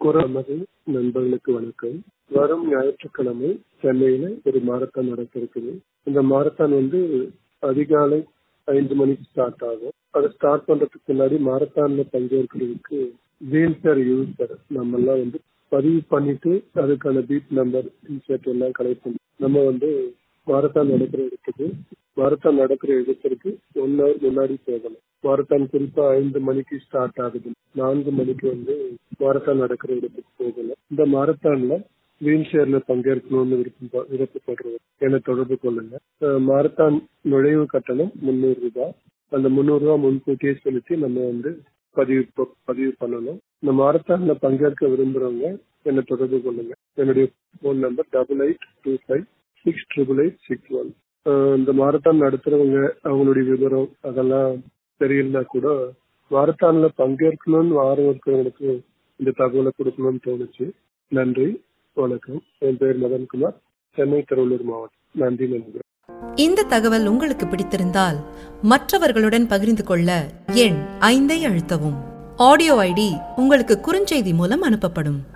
குரமது நண்பர்களுக்கு வணக்கம் வரும் ஞாயிற்றுக்கிழமை சென்னையில ஒரு மாரத்தான் நடக்க இருக்குது இந்த மாரத்தான் வந்து அதிகாலை ஐந்து மணிக்கு ஸ்டார்ட் ஆகும் அதை ஸ்டார்ட் பண்றதுக்கு முன்னாடி மாரத்தான்ல பங்கேற்கிறதுக்கு வீல் சேர் யூசர் நம்ம எல்லாம் வந்து பதிவு பண்ணிட்டு அதுக்கான பீட் நம்பர் டிஷர்ட் எல்லாம் கலெக்ட் பண்ணி நம்ம வந்து மாரத்தான் நடக்கிற இடத்துக்கு மாரத்தான் நடக்கிற இடத்திற்கு ஒன் ஹவர் முன்னாடி போகணும் மாரத்தான் குறிப்பா ஐந்து மணிக்கு ஸ்டார்ட் ஆகுது நான்கு மணிக்கு வந்து மாரத்தான் நடக்கிற இடத்துக்கு போகணும் இந்த மாரத்தான்ல வீல் சேர்ல பங்கேற்கணும்னு விருப்பம் விருப்பப்படுறது என தொடர்பு கொள்ளுங்க மாரத்தான் நுழைவு கட்டணம் முந்நூறு ரூபாய் அந்த முந்நூறு ரூபாய் முன்கூட்டியே செலுத்தி நம்ம வந்து பதிவு பதிவு பண்ணணும் இந்த மாரத்தான்ல பங்கேற்க விரும்புறவங்க என்னை தொடர்பு கொள்ளுங்க என்னுடைய phone number double eight two five six triple eight six one இந்த மாரத்தான் நடத்துறவங்க அவங்களுடைய விவரம் அதெல்லாம் தெரியலனா கூட மாரத்தான்ல பங்கேற்கணும்னு ஆர்வம் இருக்கிறவங்களுக்கு இந்த தகவலை கொடுக்கணும்னு தோணுச்சு நன்றி வணக்கம் என் பேர் மதன்குமார் சென்னை திருவள்ளூர் மாவட்டம் நன்றி நன்றி இந்த தகவல் உங்களுக்கு பிடித்திருந்தால் மற்றவர்களுடன் பகிர்ந்து கொள்ள எண் ஐந்தை அழுத்தவும் ஆடியோ ஐடி உங்களுக்கு குறுஞ்செய்தி மூலம் அனுப்பப்படும்